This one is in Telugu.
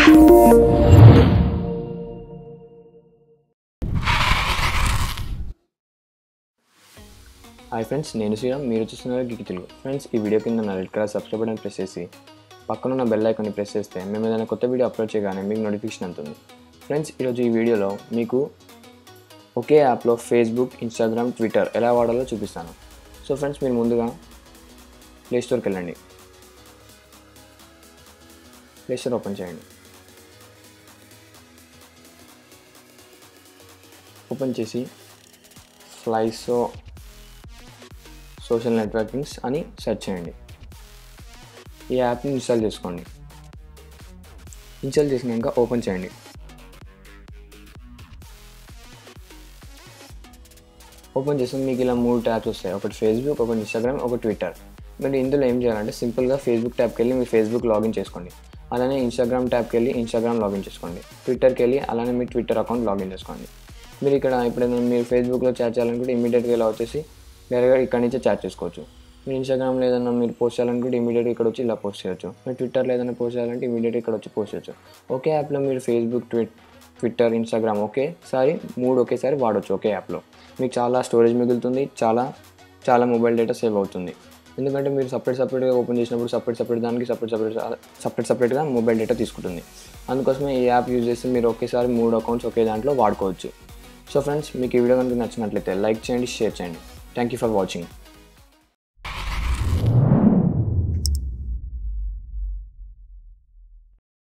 హాయ్ ఫ్రెండ్స్ నేను శ్రీరామ్ మీరు చూస్తున్నారు గికి తెలుగు ఫ్రెండ్స్ ఈ వీడియో కింద నా red colour subscribe button press చేసి పక్కన ఉన్న బెల్ ఐకాన్ని ప్రెస్ చేస్తే మేము ఏదైనా కొత్త వీడియో అప్లోడ్ చేయగానే మీకు నోటిఫికేషన్ అందుతుంది ఫ్రెండ్స్ ఈరోజు ఈ వీడియోలో మీకు ఒకే యాప్లో ఫేస్బుక్ ఇన్స్టాగ్రామ్ ట్విట్టర్ ఎలా వాడాలో చూపిస్తాను సో ఫ్రెండ్స్ మీరు ముందుగా ప్లేస్టోర్కి వెళ్ళండి ప్లేస్టోర్ ఓపెన్ చేయండి ఓపెన్ చేసి ఫ్లైసో సోషల్ నెట్వర్కింగ్స్ అని సెర్చ్ చేయండి ఈ యాప్ని ఇన్స్టాల్ చేసుకోండి ఇన్స్టాల్ చేసినాక ఓపెన్ చేయండి ఓపెన్ చేస్తే మీకు ఇలా మూడు ట్యాబ్స్ వస్తాయి ఒకటి ఫేస్బుక్ ఒకటి ఇన్స్టాగ్రామ్ ఒక ట్విట్టర్ మీరు ఇందులో ఏం చేయాలంటే సింపుల్గా ఫేస్బుక్ ట్యాబ్కి వెళ్ళి మీరు ఫేస్బుక్ లాగిన్ చేసుకోండి అలానే ఇన్స్టాగ్రామ్ ట్యాబ్కి వెళ్ళి ఇన్స్టాగ్రామ్ లాగిన్ చేసుకోండి ట్విట్టర్కి వెళ్ళి అలానే మీ ట్విట్టర్ అకౌంట్ లాగిన్ చేసుకోండి మీరు ఇక్కడ ఎప్పుడైనా మీరు ఫేస్బుక్లో చాట్ చేయాలనుకుంటే ఇమీడియట్గా ఇలా వచ్చేసి డైరెక్ట్గా ఇక్కడ నుంచే చాట్ చేసుకోవచ్చు మీరు ఇన్స్టాగ్రామ్లో ఏదైనా మీరు పోస్ట్ చేయాలనుకుంటే ఇమీడియట్గా ఇక్కడ వచ్చి ఇలా పోస్ట్ చేయొచ్చు మీరు ట్విట్టర్లో ఏదైనా పోస్ట్ చేయాలంటే ఇమీడియట్గా ఇక్కడ వచ్చి పోస్ట్ చేయొచ్చు ఒకే యాప్లో మీరు ఫేస్బుక్ ట్విట్ ట్విట్టర్ ఇన్స్టాగ్రామ్ ఒకేసారి మూడు ఒకేసారి వాడచ్చు ఒకే యాప్లో మీకు చాలా స్టోరేజ్ మిగులుతుంది చాలా చాలా మొబైల్ డేటా సేవ్ అవుతుంది ఎందుకంటే మీరు సపరేట్ సపరేట్గా ఓపెన్ చేసినప్పుడు సపరేట్ సపరేట్ దానికి సపరేట్ సపరేట్ సపరేట్ సపరేట్గా మొబైల్ డేటా తీసుకుంటుంది అందుకోసమే ఈ యాప్ యూజ్ చేస్తే మీరు ఒకేసారి మూడు అకౌంట్స్ ఒకే దాంట్లో వాడుకోవచ్చు సో ఫ్రెండ్స్ మీకు ఈ వీడియో కనుక నచ్చినట్లయితే లైక్ చేయండి షేర్ చేయండి థ్యాంక్ యూ ఫర్ వాచింగ్